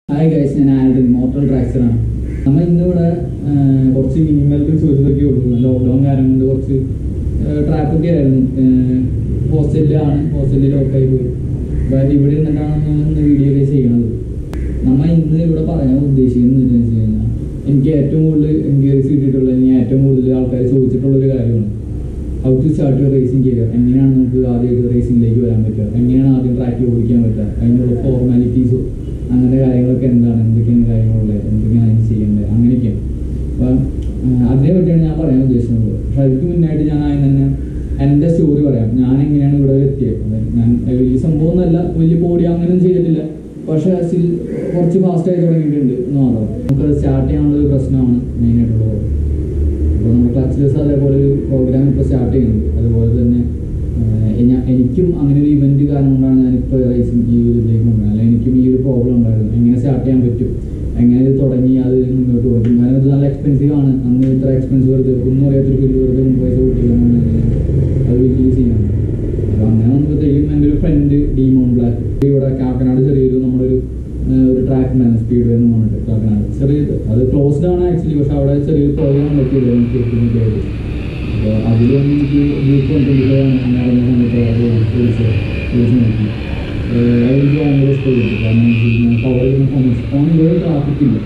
hi guys ഞാൻ Aldin motor ട്രാക്സറാണ് നമ്മൾ ഇന്നിവിടെ ആ, കുറച്ച് മിനിമൽക്ക് ചോദിച്ചതൊക്കെ ഉള്ളൂ ലോക്ക്ഡൗൺ കാരണം കൊണ്ട് കുറച്ച് ട്രാക്കൊക്കെ ആയിരുന്നു ഹോസ്റ്റലിലാണ് ഹോസ്റ്റലിൽ ലോക്കായി പോയി അപ്പോൾ ഇവിടെ നിന്നിട്ടാണ് ഇന്ന് വീഡിയോ ഒക്കെ ചെയ്യണത് നമ്മൾ ഇന്ന് ഇവിടെ പറയാൻ ഉദ്ദേശിക്കുന്നത് എന്താണെന്ന് വെച്ച് കഴിഞ്ഞാൽ എനിക്ക് ഏറ്റവും കൂടുതൽ എൻക്വയറീസ് കിട്ടിയിട്ടുള്ളത് ഇനി ഏറ്റവും കൂടുതൽ ആൾക്കാർ ചോദിച്ചിട്ടുള്ള ഒരു കാര്യമാണ് how to start your racing career എങ്ങനെയാണ് നമുക്ക് ആദ്യമായിട്ട് റേസിംഗിലേക്ക് വരാൻ പറ്റുക എങ്ങനെയാണ് ആദ്യം ട്രാക്കിൽ ഓടിക്കാൻ പറ്റുക അതിനുള്ള ഫോർമാലിറ്റീസോ അങ്ങനെ കാര്യങ്ങളൊക്കെ എന്താണ് എന്തൊക്കെയാണ് കാര്യങ്ങളുള്ളത് എന്തൊക്കെയാണ് അതിന് ചെയ്യേണ്ടത് അങ്ങനെയൊക്കെയാണ് അപ്പം അതിനെ പറ്റിയാണ് ഞാൻ പറയാൻ ഉദ്ദേശിക്കുന്നത് പക്ഷെ അതിന് മുന്നായിട്ട് ഞാൻ ആദ്യം തന്നെ എൻ്റെ സ്റ്റോറി പറയാം ഞാൻ എങ്ങനെയാണ് ഇവിടെ വരെ എത്തിയത് അതായത് ഞാൻ വലിയ സംഭവം ഒന്നല്ല വലിയ പോടി അങ്ങനെയൊന്നും ചെയ്തിട്ടില്ല പക്ഷെ സ്റ്റിൽ കുറച്ച് ഫാസ്റ്റ് ആയി തുടങ്ങിയിട്ടുണ്ട് എന്ന് മാത്രം നമുക്ക് സ്റ്റാർട്ട് ചെയ്യാനുള്ള ഒരു പ്രശ്നമാണ് മെയിനായിട്ടുള്ളത് അപ്പോൾ നമ്മുടെ ക്ലച്ച്ലെസ് അതേപോലെ ഒരു പ്രോഗ്രാം ഇപ്പോൾ സ്റ്റാർട്ട് ചെയ്യുന്നുണ്ട് അതുപോലെ തന്നെ ആഹ് ഞാൻ എനിക്കും അങ്ങനെ ഒരു ഇവന്റ് കാരണം കൊണ്ടാണ് ഞാനിപ്പോൾ റേസിംഗ് ഈ ഒരു ഇതിലേക്ക് കൊണ്ടുവരുന്നത് അല്ലെങ്കിൽ എനിക്കും ഈ ഒരു പ്രോബ്ലം ഉണ്ടായിരുന്നു എങ്ങനെ സ്റ്റാർട്ട് ചെയ്യാൻ പറ്റും എങ്ങനെ ഇത് തുടങ്ങി അത് മുന്നോട്ട് പോകും കാരണം ഇത് നല്ല എക്സ്പെൻസീവ് ആണ് അന്ന് ഇത്ര എക്സ്പെൻസീവ് വെറുതെ ഒന്നും അറിയാത്തൊരു ഫീൽഡ് വെറുതെ മുമ്പ് പൈസ കൂട്ടിക്കാനാണ് അത് വലിയ ചെയ്യണം അപ്പോൾ അങ്ങനെ വന്നപ്പോഴത്തേക്കും എൻ്റെ ഒരു ഫ്രണ്ട് ഡീമോൺ ബ്ലാക്ക് ഇവിടെ കാക്കനാട് ചെറിയൊരു നമ്മളൊരു ആഹ് ഒരു ട്രാക്ക് ഉണ്ടായിരുന്നു സ്പീഡ് വേ എന്ന് പറഞ്ഞിട്ട് കാക്കനാട് ചെറിയത് അത് ക്ലോസ്ഡ് ആണ് ആക്ച്വലി പക്ഷെ അവിടെ ചെറിയൊരു പ്രോഗ്രാം പറ്റിയത് എനിക്ക് എത്തിനൊക്കെ ആയിട്ട് അപ്പോൾ അതിലൊന്നും എനിക്ക് ഗ്രൂപ്പ് കൊണ്ടുപോയാണ് ഞാൻ അറിഞ്ഞ സമയത്ത് അത് വിളിച്ച് വിളിച്ച് നോക്കി ആഹ് അതെനിക്ക് ഭയങ്കര ഇഷ്ടപ്പെട്ടു കാരണം എന്ന് വെച്ച് കഴിഞ്ഞാൽ കവർ ചെയ്യുന്ന സമയത്ത് ഫോണിൽ വേറെ ട്രാഫിക് ഇല്ല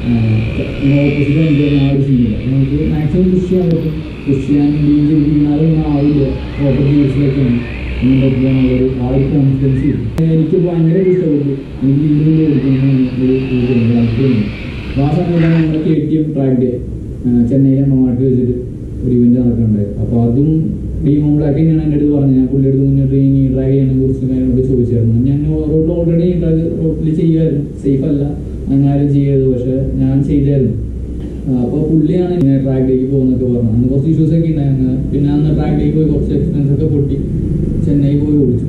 ഓപ്പോസിറ്റ് എനിക്ക് ആ ഒരു സീനില്ല നമുക്ക് മാക്സിമം പുഷ് ചെയ്യാൻ പറ്റും പുഷ് ചെയ്യാൻ ഡീൽ ചെയ്തിരുന്നാലും ആവില്ല പ്രോപ്പർ യൂസിലൊക്കെയാണ് ഇനി പറ്റിയാന്നുള്ളൊരു ആ ഒരു കോൺഫിഡൻസ് എനിക്ക് ഭയങ്കര ഇഷ്ടപ്പെട്ടു എനിക്ക് ഇതിൽ കൊടുക്കുന്ന ഒരു താല്പര്യമുണ്ട് അപ്പോൾ ആ സമയത്താണ് നമ്മുടെ K T M track day ചെന്നൈയിലെ മാട്ടി വെച്ചിട്ട് ഒരു ഇവന്റ് നടക്കുന്നുണ്ടായത് അപ്പോൾ അതും ഡീമോ ബ്ലാക്ക് തന്നെയാണ് എൻ്റെ അടുത്ത് പറഞ്ഞത് ഞാൻ പുള്ളിയുടെ അടുത്ത് മുന്നോട്ട് ഈ ഡ്രൈവ് ചെയ്യുന്ന കുറിച്ച് കാര്യങ്ങളൊക്കെ ചോദിച്ചായിരുന്നു ഞാൻ റോഡിൽ ഓൾറെഡി ഡ്രൈവ് റോഡിൽ ചെയ്യുമായിരുന്നു സേഫ് അല്ല അങ്ങനെ ആരും ചെയ്യരുത് പക്ഷെ ഞാൻ ചെയ്തായിരുന്നു അപ്പോൾ പുള്ളിയാണ് ഇങ്ങനെ ട്രാക്കിലേക്ക് പോകുന്നൊക്കെ പറഞ്ഞത് അന്ന് കുറച്ച് ഇഷ്യൂസ് ഒക്കെ ഉണ്ടായിരുന്നു പിന്നെ അന്ന് ട്രാക്കിലേക്ക് പോയി കുറച്ച് എക്സ്പെൻസ് ഒക്കെ പൊട്ടി ചെന്നൈ പോയി ഓടിച്ചു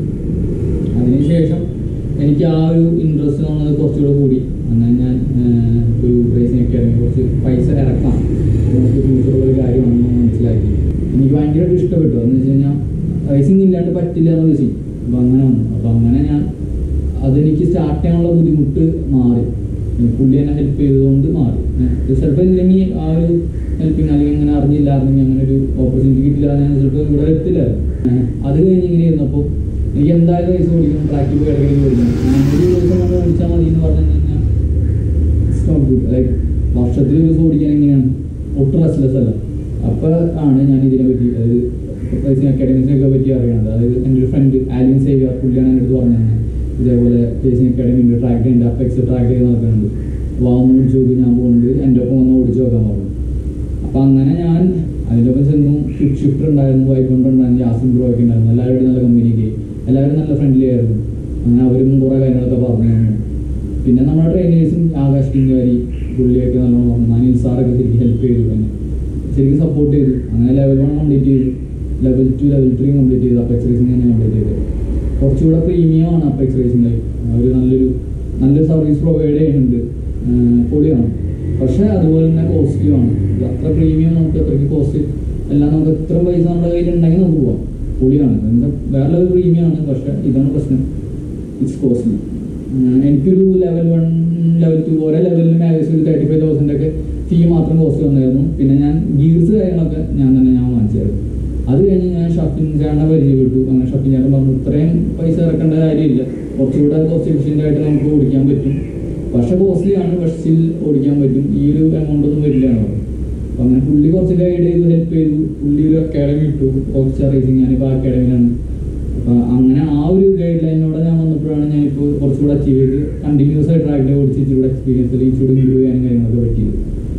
അതിനുശേഷം എനിക്ക് ആ ഒരു ഇൻട്രസ്റ്റ് വന്നത് കുറച്ചുകൂടെ കൂടി അങ്ങനെ ഞാൻ ആഹ്, ഒരു റേസിംഗ് അക്കാഡമി കുറച്ച് പൈസ ഇറക്കാം നമുക്ക് ഫ്യൂച്ചറുള്ള ഒരു കാര്യമാണെന്ന് മനസ്സിലാക്കി എനിക്ക് ഭയങ്കരമായിട്ട് ഇഷ്ടപ്പെട്ടു എന്ന് വെച്ച് കഴിഞ്ഞാൽ റേസിംഗ് ഇല്ലാണ്ട് പറ്റില്ല എന്നുള്ള സീൻ അപ്പം അങ്ങനെ വന്നു അപ്പം അങ്ങനെ ഞാൻ അതെനിക്ക് സ്റ്റാർട്ട് ചെയ്യാനുള്ള ബുദ്ധിമുട്ട് മാറി ഈ പുള്ളി എന്നെ ഹെൽപ്പ് ചെയ്തതുകൊണ്ട് മാറി ചിലപ്പോൾ ഇല്ലെങ്കിൽ ആ ഒരു ഹെൽപ്പിങ് അല്ലെങ്കിൽ അങ്ങനെ അറിഞ്ഞില്ലായിരുന്നെങ്കിൽ അങ്ങനെ ഒരു ഓപ്പർച്യൂണിറ്റി കിട്ടില്ല ഞാൻ ചിലപ്പോൾ ഇവിടെ എത്തില്ലായിരുന്നു ഏഹ് അത് കഴിഞ്ഞ് ഇങ്ങനെ ഇരുന്നപ്പോൾ എനിക്ക് എന്തായാലും റേസ് ഓടിക്കണം ട്രാക്കിൽ പോയി ഇടയ്ക്കിടയ്ക്ക് ഓടിക്കണം ഞാൻ ഒരു ദിവസം കൊണ്ട് ഓടിച്ചാൽ മതി എന്ന് പറഞ്ഞു കഴിഞ്ഞാൽ ഇറ്റ്സ് നോട്ട് ഗുഡ് ലൈക്ക് വർഷത്തിൽ ഒരു ദിവസം ഓടിക്കാൻ എങ്ങനെയാണ് ഒട്ടും റെസ്ലെസ് അല്ല അപ്പോൾ ആണ് ഞാൻ ഇതിനെ പറ്റി അതായത് റേസിംഗ് അക്കാഡമീസിനൊക്കെ പറ്റി അറിയണത് അതായത് എൻ്റെ ഒരു ഫ്രണ്ട് ആലിൻ സേവിയർ പുള്ളിയാണ് എൻ്റെ അടുത്ത് പറഞ്ഞത് ഇതേപോലെ റേസിംഗ് അക്കാഡമി ഉണ്ട് ട്രാക്ക് ഉണ്ട് അപ്പെക്സ് ട്രാക്ക് ചെയ്ത് നടക്കുന്നുണ്ട് വാന്ന് ഓടിച്ചു നോക്കി ഞാൻ പോകുന്നുണ്ട് എൻ്റെ ഒപ്പം വന്ന് ഓടിച്ചു നോക്കാൻ പറഞ്ഞു അപ്പം അങ്ങനെ ഞാൻ അതിൻ്റെ ഒപ്പം ചെന്നു സ്വിഫ്റ്റ് ഷിഫ്റ്റർ ഉണ്ടായിരുന്നു വൈബണ്ട് ഉണ്ടായിരുന്നു യാസിൻ ബ്രോ ഒക്കെ ഉണ്ടായിരുന്നു എല്ലാവരും നല്ല കമ്പനിക്ക് എല്ലാവരും നല്ല ഫ്രണ്ട്ലി ആയിരുന്നു അങ്ങനെ അവരും കുറേ കാര്യങ്ങളൊക്കെ പറഞ്ഞു തന്നു പിന്നെ നമ്മുടെ ട്രെയിനേഴ്സും ആകാശ് കിങ്കാരി പുള്ളിയൊക്കെ നല്ലോണം പറഞ്ഞു അനിൽ സാറൊക്കെ ശരിക്കും ഹെൽപ്പ് ചെയ്തു എന്നെ ശരിക്കും സപ്പോർട്ട് ചെയ്തു അങ്ങനെ ലെവൽ വൺ കംപ്ലീറ്റ് ചെയ്തു level two level three complete ചെയ്തു അപ്പെക്സ് റേസിംഗ് തന്നെ കംപ്ലീറ്റ് ചെയ്തത് കുറച്ചുകൂടെ പ്രീമിയം ആണ് അപ്പെക്സ് റേസിംഗ് അവർ നല്ലൊരു നല്ലൊരു സർവീസ് പ്രൊവൈഡ് ചെയ്യുന്നുണ്ട് ആഹ് പൊളിയാണ് പക്ഷേ അതുപോലെ തന്നെ കോസ്റ്റ്ലിയും ആണ് ഇത് അത്ര പ്രീമിയം നമുക്ക് അത്രയ്ക്ക് കോസ്റ്റ് എല്ലാം നമുക്ക് ഇത്ര പൈസ നമ്മുടെ കയ്യിൽ ഉണ്ടെങ്കിൽ നമുക്ക് പോവാം പൊളിയാണ് എന്താ വേറെ ലെവൽ പ്രീമിയം ആണ് പക്ഷേ ഇതാണ് പ്രശ്നം ഇറ്റ്സ് കോസ്റ്റ്ലി എനിക്കൊരു ലെവൽ വൺ ലെവൽ ടു ഓരോ ലെവലിലും ഏകദേശം ഒരു തേർട്ടി ഫൈവ് തൗസൻഡ് ഒക്കെ ഫീ മാത്രം കോസ്റ്റ് വന്നായിരുന്നു പിന്നെ ഞാൻ ഗീർസ് കാര്യങ്ങളൊക്കെ ഞാൻ തന്നെ ഞാൻ വാങ്ങിച്ചായിരുന്നു അത് കഴിഞ്ഞ് ഞാൻ ഷപ്പിൻ ചേട്ടനെ പരിചയപ്പെട്ടു അങ്ങനെ ഷപ്പിൻ ചേട്ടൻ പറഞ്ഞു ഇത്രയും പൈസ ഇറക്കേണ്ട കാര്യമില്ല കുറച്ചുകൂടെ കോസ്റ്റ് എഫിഷ്യൻ്റ് ആയിട്ട് നമുക്ക് ഓടിക്കാൻ പറ്റും പക്ഷെ കോസ്റ്റ്ലി ആണ് പക്ഷെ സ്റ്റിൽ ഓടിക്കാൻ പറ്റും ഈ ഒരു എമൗണ്ട് ഒന്നും വരില്ലാണ് പറഞ്ഞു അപ്പം അങ്ങനെ പുള്ളി കുറച്ച് ഗൈഡ് ചെയ്തു ഹെൽപ്പ് ചെയ്തു പുള്ളി ഒരു അക്കാഡമി ഇട്ടു ഓഫീസർ റേസിംഗ് ഞാനിപ്പോൾ ആ അക്കാഡമിയിലാണ് അപ്പം അങ്ങനെ ആ ഒരു ഗൈഡ് ലൈനിലൂടെ ഞാൻ വന്നപ്പോഴാണ് ഞാൻ ഇപ്പോൾ കുറച്ചുകൂടെ അച്ചീവ് ചെയ്ത് കണ്ടിന്യൂസ് ആയിട്ട് ട്രാക്കിൽ ഓടിച്ച് ഇച്ചിരി എക്സ്പീരിയൻസ് ഇച്ചിരി ഇമ്പ്രൂവ് ചെയ്യാനും കാര്യങ്ങളൊക്കെ പറ്റിയത്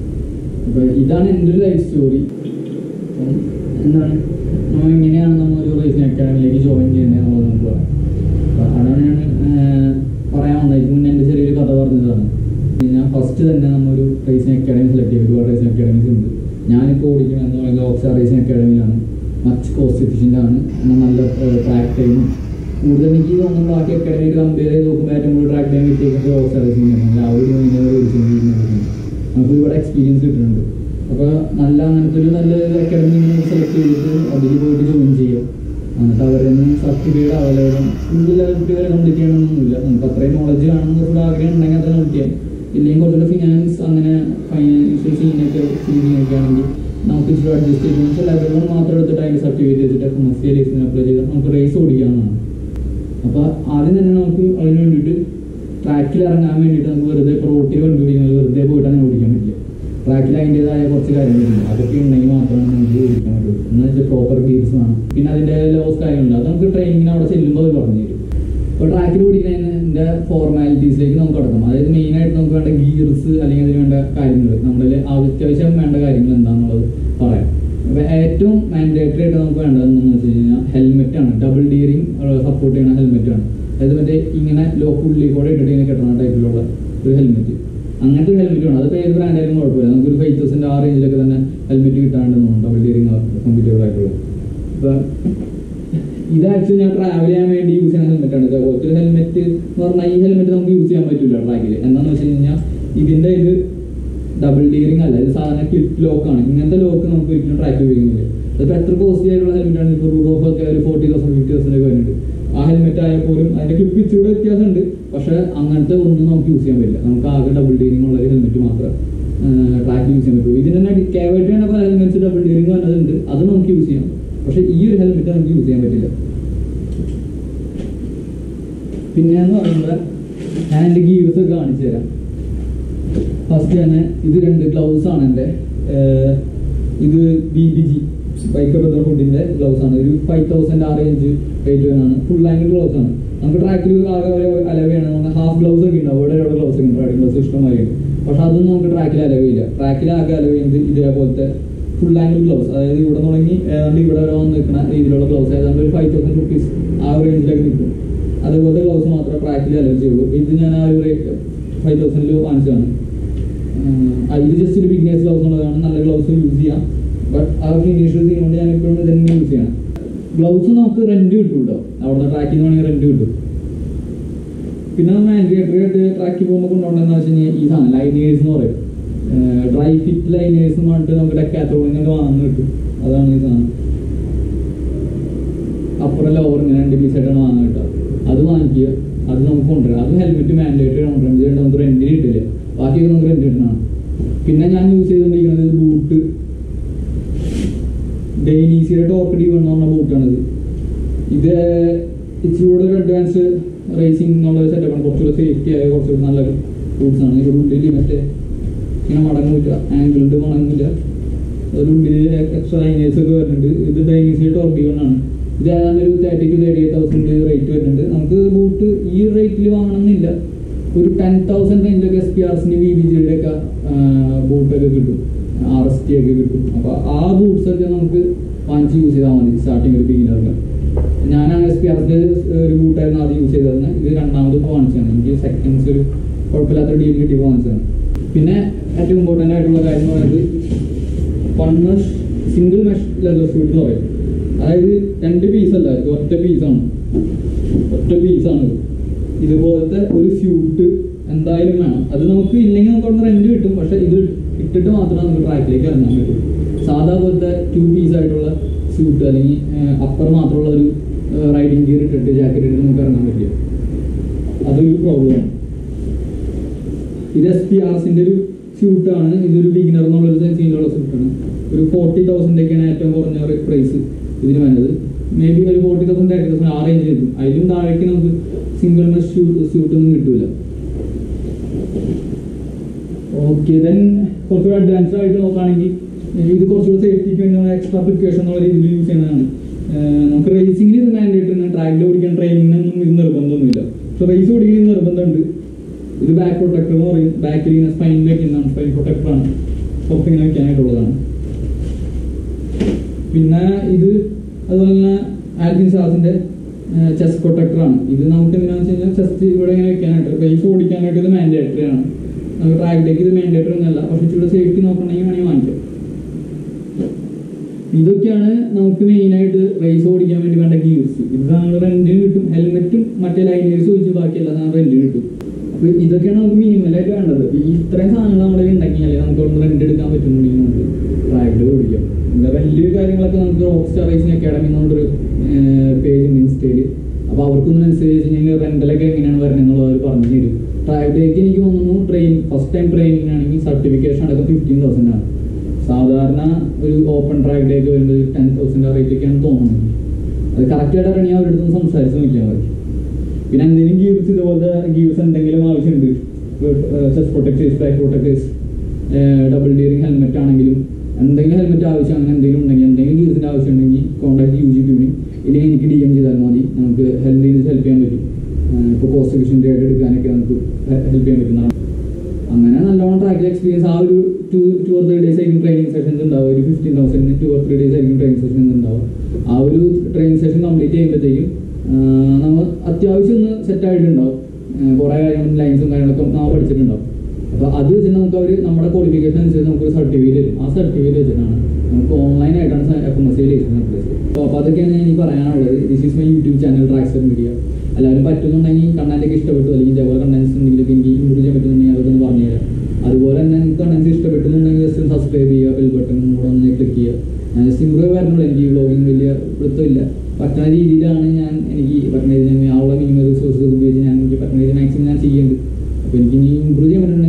അപ്പോൾ ഇതാണ് എൻ്റെ ഒരു ലൈഫ് സ്റ്റോറി അപ്പം എന്താണ് നമ്മൾ എങ്ങനെയാണ് നമ്മൾ ഒരു റേസിംഗ് അക്കാഡമിയിലേക്ക് ജോയിൻ ചെയ്യുന്നത് എന്നുള്ളത് നമുക്ക് പറയാം അപ്പോൾ അതാണ് ഞാൻ ഏർ, പറയാൻ വന്നത് ഇതിന് മുന്നേ എൻ്റെ ചെറിയൊരു കഥ പറഞ്ഞതാണ് ഞാൻ ഫസ്റ്റ് തന്നെ നമ്മൊരു റേസിംഗ് അക്കാഡമി സെലക്ട് ചെയ്തു ഒരുപാട് റേസിംഗ് അക്കാഡമീസ് ഉണ്ട് ഞാനിപ്പോൾ ഓടിക്കുന്നത് എന്ന് പറയുന്നത് ഓക്സാർ റേസിംഗ് അക്കാഡമിയിലാണ് മച്ച് കോസ്റ്റ് എഫിഷ്യൻ്റ് ആണ് എന്നാൽ നല്ല ട്രാക്ക് ടൈമും കൂടുതൽ എനിക്ക് തോന്നുന്നു ബാക്കി അക്കാഡമിയിൽ കമ്പയർ ചെയ്ത് നോക്കുമ്പോൾ ഏറ്റവും കൂടുതൽ ട്രാക്ക് ടൈം കിട്ടിയേക്കുന്നത് ഓക്സാർ റേസിംഗ് ആണ് എല്ലാവരും ഇങ്ങനെ ഓടിച്ചുകൊണ്ടിരിക്കുന്നത് നമുക്ക് ഒരുപാട് എക്സ്പീരിയൻസ് കിട്ടുന്നുണ്ട് അപ്പോൾ നല്ല അങ്ങനത്തെ ഒരു നല്ല അക്കാഡമി സെലക്ട് ചെയ്തിട്ട് അതിൽ പോയിട്ട് ജോയിൻ ചെയ്യുക എന്നിട്ട് അവരിൽ നിന്ന് സർട്ടിഫിക്കറ്റ് അവൈലബിളും ഫുൾ ലെവൽ വരെ കംപ്ലീറ്റ് ചെയ്യണമെന്നൊന്നുമില്ല നമുക്ക് അത്രയും നോളജ് കാണുന്ന കുറച്ചുകൂടെ ആഗ്രഹം ഉണ്ടെങ്കിൽ അത് കംപ്ലീറ്റ് ചെയ്യാം ഇല്ലെങ്കിൽ കുറച്ചുകൂടെ ഫിനാൻസ് അങ്ങനെ ഫൈനാൻഷ്യൽ സീനൊക്കെ സീനൊക്കെ ആണെങ്കിൽ നമുക്ക് ഇച്ചിരി അഡ്ജസ്റ്റ് ചെയ്ത് വെച്ചാൽ ലെവലുകൾ മാത്രം എടുത്തിട്ട് അതിൻ്റെ സർട്ടിഫിക്കറ്റ് വെച്ചിട്ട് കൊമേഴ്സ്യൽ ലൈസൻസ് അപ്ലൈ ചെയ്താൽ നമുക്ക് റേസ് ഓടിക്കാവുന്നതാണ് അപ്പോൾ ആദ്യം തന്നെ നമുക്ക് അതിന് വേണ്ടിയിട്ട് ട്രാക്കിൽ ഇറങ്ങാൻ വേണ്ടിയിട്ട് നമുക്ക് വെറുതെ ഇപ്പോൾ റോട്ടിൽ വണ്ടി ഓടിക്കുന്നത് വെറുതെ പോയിട്ട് അങ്ങനെ ഓടിക്കാൻ പറ്റില്ല ട്രാക്കിൽ അതിൻ്റെതായ കുറച്ച് കാര്യങ്ങളുണ്ട് അതൊക്കെ ഉണ്ടെങ്കിൽ മാത്രമേ നമുക്ക് ഓടിക്കാൻ പറ്റുള്ളൂ എന്ന് വെച്ചാൽ പ്രോപ്പർ ഗീർസ് വേണം പിന്നെ അതിൻ്റെ ലോസ് കാര്യങ്ങളുണ്ട് അത് നമുക്ക് ട്രെയിനിങ്ങിന് അവിടെ ചെല്ലുമ്പോൾ അവർ പറഞ്ഞു തരും ഇപ്പോൾ ട്രാക്കിൽ ഓടിക്കുന്നതിൻ്റെ ഫോർമാലിറ്റീസിലേക്ക് നമുക്ക് കടക്കാം അതായത് മെയിനായിട്ട് നമുക്ക് വേണ്ട ഗിയർസ് അല്ലെങ്കിൽ അതിന് വേണ്ട കാര്യങ്ങൾ നമ്മുടെ അത്യാവശ്യം വേണ്ട കാര്യങ്ങൾ എന്താണെന്നുള്ളത് പറയാം അപ്പോൾ ഏറ്റവും മാൻഡേറ്ററി ആയിട്ട് നമുക്ക് വേണ്ടതെന്ന് വെച്ച് കഴിഞ്ഞാൽ ഹെൽമെറ്റ് ആണ് ഡബിൾ ഡിയറിങ് സപ്പോർട്ട് ചെയ്യുന്ന ഹെൽമെറ്റ് ആണ് അതായത് മറ്റേ ഇങ്ങനെ ലോക്ക് ഉള്ളിൽ കൂടെ ഇട്ടിട്ട് ഇങ്ങനെ കെട്ടണ ടൈപ്പിലുള്ള ഒരു ഹെൽമെറ്റ് അങ്ങനത്തെ ഒരു ഹെൽമെറ്റ് വേണം അതിപ്പോൾ ഏത് ബ്രാൻഡായാലും കുഴപ്പമില്ല നമുക്കൊരു ഫൈവ് തൗസൻഡ് ആ റേഞ്ചിലൊക്കെ തന്നെ ഹെൽമെറ്റ് കിട്ടാണ്ടെന്ന് ഡബിൾ ഡിയറിങ് കമ്പിറ്റബിൾ ആയിട്ടുള്ള ഇപ്പം ഇത് ആക്ച്വലി ഞാൻ ട്രാവൽ ചെയ്യാൻ വേണ്ടി യൂസ് ചെയ്യുന്ന ഹെൽമെറ്റ് ആണ് ഇതേപോലത്തെ ഒരു ഹെൽമെറ്റ് എന്ന് പറഞ്ഞാൽ ഈ ഹെൽമെറ്റ് നമുക്ക് യൂസ് ചെയ്യാൻ പറ്റില്ല ട്രാക്കിൽ എന്താണെന്ന് വെച്ച് കഴിഞ്ഞാൽ ഇതിന്റെ ഇത് ഡബിൾ ഡിയറിംഗ് അല്ല ഇത് സാധാരണ ക്ലിപ്പ് ലോക്ക് ആണ് ഇങ്ങനത്തെ ലോക്ക് നമുക്ക് ഒരിക്കലും ട്രാക്ക് ഉപയോഗിക്കുന്നില്ല അതിപ്പോൾ എത്ര കോസ്റ്റ്ലി ആയിട്ടുള്ള ഹെൽമെറ്റ് ആണ് ഇപ്പോൾ റൂഫ് ഒക്കെ ഒരു ഫോർട്ടി തൗസൻഡ് ഫിഫ്റ്റി തൗസൻഡ് ഒക്കെ വരുന്നുണ്ട് ആ ഹെൽമെറ്റ് ആയാൽ പോലും അതിന്റെ ക്ലിപ്പ് ഇച്ചിരി വ്യത്യാസമുണ്ട് പക്ഷേ അങ്ങനത്തെ ഒന്നും നമുക്ക് യൂസ് ചെയ്യാൻ പറ്റില്ല നമുക്ക് ആകെ ഡബിൾ ഡിയറിംഗ് ഉള്ള ഒരു ഹെൽമെറ്റ് മാത്രം ട്രാക്ക് യൂസ് ചെയ്യാൻ പറ്റുള്ളൂ ഇതിന് തന്നെ കേവായിട്ട് തന്നെ പല ഹെൽമെറ്റ്സ് ഡബിൾ ഡിയറിംഗ് വന്നതുണ്ട് അത് നമുക്ക് യൂസ് ചെയ്യാം പക്ഷേ ഈ ഒരു ഹെൽമെറ്റ് നമുക്ക് യൂസ് ചെയ്യാൻ പറ്റില്ല പിന്നെ എന്ന് പറയുമ്പോൾ ഞാൻ എൻ്റെ ഗീർസ് ഒക്കെ കാണിച്ചു തരാം ഫസ്റ്റ് തന്നെ ഇത് രണ്ട് ഗ്ലൗസ് ആണ് എൻ്റെ ഏഹ് ഇത് B B G bike brother ഫുഡിന്റെ ഗ്ലൗസ് ആണ് ഒരു ഫൈവ് തൗസൻഡ് ആ റേഞ്ച് റേറ്റ് വരുന്നതാണ് ഫുൾ ആംഗിൾ ഗ്ലൗസ് ആണ് നമുക്ക് ട്രാക്കിൽ ആകെ ഒരു അലവയാണ് ഹാഫ് ഗ്ലൗസ് ഒക്കെ ഉണ്ടാവും ഇവിടെ ഇവിടെ ഗ്ലൗസ് ഉണ്ട് റൈഡിംഗ് ഗ്ലൗസ് ഇഷ്ടമായിട്ട് പക്ഷെ അതൊന്നും നമുക്ക് ട്രാക്കിൽ അലവില്ല ട്രാക്കിൽ ആകെ അലവ് ചെയ്യുന്നത് ഇതേപോലത്തെ ഫുൾ ആംഗിൾ ഗ്ലൗസ് അതായത് ഇവിടെ തുടങ്ങി ഏതാണ്ട് ഇവിടെ വരെ വന്ന് നിൽക്കുന്ന രീതിയിലുള്ള ഗ്ലൗസ് ഏതാണ്ട് ഒരു ഫൈവ് തൗസൻഡ് റുപ്പീസ് ആ റേഞ്ചിലേക്ക് നിൽക്കും അതുപോലത്തെ ഗ്ലൗസ് മാത്രമേ ട്രാക്കിൽ അലവ് ചെയ്യുള്ളൂ ഇത് ഞാൻ ആ ഒരു ഫൈവ് തൗസൻഡിൽ വാങ്ങിച്ചതാണ് ആഹ് ഇത് ജസ്റ്റ് ഒരു ബിഗ്നേഴ്സ് ഗ്ലൗസ് ഉള്ളതാണ് നല്ല ഗ്ലൗസ് യൂസ് ചെയ്യാം ബട്ട് ആ ഫിനിഷ് ചെയ്യുന്നത് ഞാൻ ഇപ്പോഴും ഇതന്നെ യൂസ് ചെയ്യണം ഗ്ലൗസ് നമുക്ക് റെന്റ് കിട്ടും കേട്ടോ അവിടെ ട്രാക്കിൽ നിന്ന് വേണമെങ്കിൽ റെന്റ് കിട്ടും പിന്നെ മാൻഡേറ്ററി ആയിട്ട് ട്രാക്കിൽ പോകുമ്പോൾ കൊണ്ടുപോകണമെന്ന് വെച്ച് കഴിഞ്ഞാൽ ഈ സാധനം ലൈനേഴ്സ് എന്ന് പറയും ഡ്രൈ ഫിറ്റ് ലൈനേഴ്സ് എന്ന് പറഞ്ഞിട്ട് നമുക്ക് ഡെക്കാത്തോളിനൊക്കെ വാങ്ങാൻ കിട്ടും അതാണ് ഈ സാധനം അപ്പുറം ലോവർ ഇങ്ങനെ രണ്ട് പീസായിട്ടാണ് വാങ്ങാൻ കിട്ടുക അത് വാങ്ങിക്കുക അത് നമുക്ക് കൊണ്ടുവരാം അത് ഹെൽമെറ്റ് മാൻഡേറ്ററി കൊണ്ടുവരാൻ ചെയ്യേണ്ട നമുക്ക് റെന്റിന് കിട്ടില്ല ബാക്കിയൊക്കെ നമുക്ക് റെന്റ് കിട്ടണം പിന്നെ ഞാൻ യൂസ് ചെയ്തുകൊണ്ടിരിക്കുന്നത് ബൂട്ട് ഡെയിനീസിയുടെ ടോർക്ക് ഡി എന്ന് പറഞ്ഞ ബൂട്ടാണിത് ഇത് ഇച്ചിരി കൂടെ ഒരു അഡ്വാൻസ് റേസിംഗ് എന്നുള്ള സെറ്റപ്പാണ് കുറച്ചുകൂടെ സേഫ്റ്റി ആയ കുറച്ചുകൂടെ നല്ല ബൂട്ട്സ് ആണ് ഇതിന്റെ ഉള്ളിൽ മറ്റേ ഇങ്ങനെ മടങ്ങില്ല ആംഗിൾഡ് മടങ്ങില്ല അതിനുള്ളിൽ എക്സ്ട്രാ ലൈനേഴ്സ് ഒക്കെ വരുന്നുണ്ട് ഇത് ഡൈനീസിയുടെ ടോർക്ക് ആണ് ഇത് ഏതാണ്ട് ഒരു thirty two thirty eight thousand rate വരുന്നുണ്ട് നമുക്ക് ബൂട്ട് ഈ റേറ്റിൽ വാങ്ങണമെന്നില്ല ഒരു ടെൻ തൗസൻഡ് റേഞ്ചിലൊക്കെ എസ് പി ആർസിന്റെ വി ബി ജിയുടെ ഒക്കെ ബൂട്ടൊക്കെ കിട്ടും ആർ എസ് ടി ഒക്കെ കിട്ടും അപ്പൊ ആ ബൂട്ട്സ് ഒക്കെ നമുക്ക് വാങ്ങിച്ച് യൂസ് ചെയ്താൽ മതി സ്റ്റാർട്ടിങ് ഒരു ബിഗിനറിന് ഞാൻ എസ് പി ആർസിന്റെ ഒരു ബൂട്ടായിരുന്നു ആദ്യം യൂസ് ചെയ്തത് ഇത് രണ്ടാമത് ഇപ്പോൾ വാങ്ങിച്ചതാണ് എനിക്ക് സെക്കൻഡ്സ് ഒരു കുഴപ്പമില്ലാത്ത ഡീൽ കിട്ടിയപ്പോൾ വാങ്ങിച്ചതാണ് പിന്നെ ഏറ്റവും ഇമ്പോർട്ടൻ്റ് ആയിട്ടുള്ള കാര്യം എന്ന് പറയുന്നത് one mesh single mesh leather suit എന്ന് പറയും അതായത് രണ്ട് പീസ് അല്ല ഇത് ഒറ്റ പീസാണ് ഒറ്റ പീസാണ് ഇത് ഇതുപോലത്തെ ഒരു സ്യൂട്ട് എന്തായാലും വേണം അത് നമുക്ക് ഇല്ലെങ്കിൽ നമുക്ക് അവിടെ റെന്റ് കിട്ടും പക്ഷെ ഇത് ഇട്ടിട്ട് മാത്രമേ നമുക്ക് ട്രാക്കിലേക്ക് ഇറങ്ങാൻ പറ്റൂ സാധാ പോലത്തെ ടു പീസ് ആയിട്ടുള്ള സ്യൂട്ട് അല്ലെങ്കിൽ അപ്പർ മാത്രമുള്ള ഒരു റൈഡിങ് ഗിയർ ഇട്ടിട്ട് ജാക്കറ്റ് ഇട്ടിട്ട് നമുക്ക് ഇറങ്ങാൻ പറ്റില്ല അതൊരു പ്രോബ്ലമാണ് ഇത് എസ് പി ആർസിന്റെ ഒരു സ്യൂട്ടാണ് ഇതൊരു ബിഗിനർ എന്നുള്ളൊരു സീനിലുള്ള സ്യൂട്ടാണ് ഒരു ഫോർട്ടി തൗസൻഡ് ഒക്കെയാണ് ഏറ്റവും കുറഞ്ഞ പ്രൈസ് ഇതിന് വേണ്ടത് മേ ബി ഒരു ഫോർട്ടി തൗസൻഡ് തേർട്ടി തൗസൻഡ് ആ റേഞ്ച് കിട്ടും അതിലും താഴേക്ക് നമുക്ക് സിംഗിൾ മെഷ് സ്യൂട്ട് ഒന്നും കിട്ടൂല ഓക്കെ ദെൻ കുറച്ചുകൂടെ അഡ്വാൻസ്ഡ് ആയിട്ട് നോക്കുകയാണെങ്കിൽ ഇത് കുറച്ചുകൂടെ സേഫ്റ്റിക്ക് വേണ്ടി എക്സ്ട്രാ പ്രിക്കോഷൻ എന്നുള്ള രീതിയിൽ യൂസ് ചെയ്യുന്നതാണ് ഏഹ് നമുക്ക് റേസിംഗിന് ഇത് മാൻഡേറ്ററി ആണ് ട്രാക്കിൽ ഓടിക്കാൻ ട്രെയിനിങ്ങിനൊന്നും ഇത് നിർബന്ധമൊന്നുമില്ല പക്ഷെ റേസ് ഓടിക്കാൻ നിർബന്ധമുണ്ട് ഇത് ബാക്ക് പ്രൊട്ടക്ടർ എന്ന് പറയും ബാക്കിൽ ഇങ്ങനെ സ്പൈൻ വെക്കുന്നതാണ് സ്പൈൻ പ്രൊട്ടക്ടർ ആണ് പുറത്ത് ഇങ്ങനെ വെക്കാനായിട്ടുള്ളതാണ് പിന്നെ ഇത് അതുപോലെ തന്നെ ആൽബിൻ സാസിന്റെ ചെസ്റ്റ് പ്രൊട്ടക്ടർ ആണ് ഇത് നമുക്ക് എന്തിനാന്ന് വെച്ച് കഴിഞ്ഞാൽ ചെസ്റ്റ് ഇവിടെ ഇങ്ങനെ വെക്കാനായിട്ട് റേസ് ഓടിക്കാനായിട്ട് ഇത് മാൻഡേറ്ററി ആണ് നമുക്ക് ട്രാക്കിലേക്ക് ഇത് മാൻഡേറ്ററി ഒന്നല്ല പക്ഷെ ഇച്ചിരി സേഫ്റ്റി നോക്കണമെങ്കിൽ വേണമെങ്കിൽ വാങ്ങിക്കാം ഇതൊക്കെയാണ് നമുക്ക് മെയിൻ ആയിട്ട് റേസ് ഓടിക്കാൻ വേണ്ടി വേണ്ട ഗീർസ് ഇത് നമ്മൾ റെന്റിന് കിട്ടും ഹെൽമെറ്റും മറ്റേ ലൈനേഴ്സ് ഒഴിച്ച് ബാക്കിയെല്ലാം സാധനം റെന്റിന് കിട്ടും അപ്പൊ ഇതൊക്കെയാണ് നമുക്ക് മിനിമൽ ആയിട്ട് വേണ്ടത് ഈ ഇത്രയും സാധനങ്ങൾ നമ്മുടെ ഉണ്ടെങ്കിൽ നമുക്ക് ഒന്ന് റെന്റ് എടുക്കാൻ പറ്റുന്നുണ്ടെങ്കിൽ നമുക്ക് ട്രാക്കിൽ ഓടിക്കാം പിന്നെ വലിയ കാര്യങ്ങളൊക്കെ നമുക്ക് റോക്ക് സ്റ്റാർ റേസിംഗ് അക്കാഡമി എന്നുകൊണ്ടൊരു മെസ്സേജ് ഞാൻ റെന്റലൊക്കെ എങ്ങനെയാണ് വരുന്നത് എന്നുള്ളത് അവർ പറഞ്ഞു തരും ട്രാവലേക്ക് എനിക്ക് തോന്നുന്നു ട്രെയിൻ ഫസ്റ്റ് ടൈം ട്രെയിനിങ് ആണെങ്കിൽ സർട്ടിഫിക്കേഷൻ അടക്കം ഫിഫ്റ്റീൻ തൗസൻഡ് ആണ് സാധാരണ ഒരു ഓപ്പൺ ട്രാക്ക് ഡേക്ക് വരുന്നത് ടെൻ തൗസൻഡ് ആ റേറ്റ് ഒക്കെയാണ് തോന്നുന്നത് അത് കറക്റ്റ് ആയിട്ട് അറിയണമെങ്കിൽ അവരുടെ അടുത്ത് സംസാരിച്ച് നോക്കിയാൽ മതി പിന്നെ എന്തെങ്കിലും ഗീവ്സ് ഇതുപോലത്തെ ഗീവ്സ് എന്തെങ്കിലും ആവശ്യമുണ്ട് chest protectors back protectors double D ring helmet ആണെങ്കിലും എന്തെങ്കിലും ഹെൽമെറ്റ് ആവശ്യം അങ്ങനെ എന്തെങ്കിലും ഉണ്ടെങ്കിൽ എന്തെങ്കിലും ഗീവ്സിൻ്റെ ആവശ്യം ഉണ്ടെങ്കിൽ കോൺടാക്ട് യു ജി ട്യൂണിങ് ഇല്ലെങ്കിൽ എനിക്ക് ഡി എം ചെയ്താൽ മതി നമുക്ക് ഹെൽത്ത് ചെയ്ത് ഹെൽപ്പ് ചെയ്യാൻ പറ്റും ഇപ്പോൾ കോസ്റ്റ് എഫിഷ്യൻ്റ് ആയിട്ട് എടുക്കാനൊക്കെ നമുക്ക് ഹെൽപ്പ് ചെയ്യാൻ പറ്റുന്നതാണ് അങ്ങനെ നല്ലോണം ട്രാക്കിൽ എക്സ്പീരിയൻസ് ആ ഒരു two two or three days ആയിരിക്കും ട്രെയിനിങ് സെഷൻസ് ഉണ്ടാവും ഒരു ഫിഫ്റ്റീൻ തൗസൻഡിന് ടു ഓർ ത്രീ ഡേയ്സ് ആയിരിക്കും ട്രെയിനിങ് സെഷൻസ് ഉണ്ടാവും ആ ഒരു ട്രെയിനിങ് സെഷൻ കംപ്ലീറ്റ് ചെയ്യുമ്പോഴത്തേക്കും നമ്മൾ അത്യാവശ്യം ഒന്ന് സെറ്റ് ആയിട്ടുണ്ടാവും കുറേ കാര്യങ്ങളും ലൈൻസും കാര്യങ്ങളൊക്കെ നമ്മൾ പഠിച്ചിട്ടുണ്ടാവും അപ്പോൾ അത് വെച്ചിട്ട് നമുക്ക് അവർ നമ്മുടെ ക്വാളിഫിക്കേഷൻ അനുസരിച്ച് നമുക്ക് ഒരു സർട്ടിഫിക്കറ്റ് തരും ആ സർട്ടിഫിക്കറ്റ് വെച്ചിട്ടാണ് നമുക്ക് ഓൺലൈൻ ആയിട്ടാണ് F M S C licence apply അപ്പോൾ അപ്പോൾ അതൊക്കെയാണ് എനിക്ക് പറയാനുള്ളത് this is my YouTube channel Traxer media എല്ലാവരും പറ്റുന്നുണ്ടെങ്കിൽ കണ്ടന്റൊക്കെ ഇഷ്ടപ്പെട്ടു അല്ലെങ്കിൽ ഇതേപോലെ കണ്ടന്റ്സ് ഉണ്ടെങ്കിലൊക്കെ എനിക്ക് ഇമ്പ്രൂവ് ചെയ്യാൻ പറ്റുന്നുണ്ടെങ്കിൽ അതൊക്കെ ഒന്ന് പറഞ്ഞുതരാം അതുപോലെ തന്നെ നിങ്ങൾക്ക് കണ്ടന്റ്സ് ഇഷ്ടപ്പെട്ടുന്നുണ്ടെങ്കിൽ ജസ്റ്റ് സബ്സ്ക്രൈബ് ചെയ്യുക ബെൽ ബട്ടൺ കൂടെ ഒന്ന് ക്ലിക്ക് ചെയ്യുക ഞാൻ ജസ്റ്റ് ഇമ്പ്രൂവ് വരണുള്ളൂ എനിക്ക് വ്ളോഗിങ് വലിയ വൃത്തമില്ല പറ്റുന്ന രീതിയിലാണ് ഞാൻ എനിക്ക് പറ്റുന്ന രീതിയിൽ ഞാൻ ആ ഉള്ള മിനിമം റിസോഴ്സസ് ഉപയോഗിച്ച് ഞാൻ എനിക്ക് പറ്റുന്ന രീതി മാക്സിമം ഞാൻ ചെയ്യുന്നുണ്ട് അപ്പോൾ എനിക്ക് ഇനി ഇമ്പ്രൂവ് ചെയ്യാൻ പറ്റുന്ന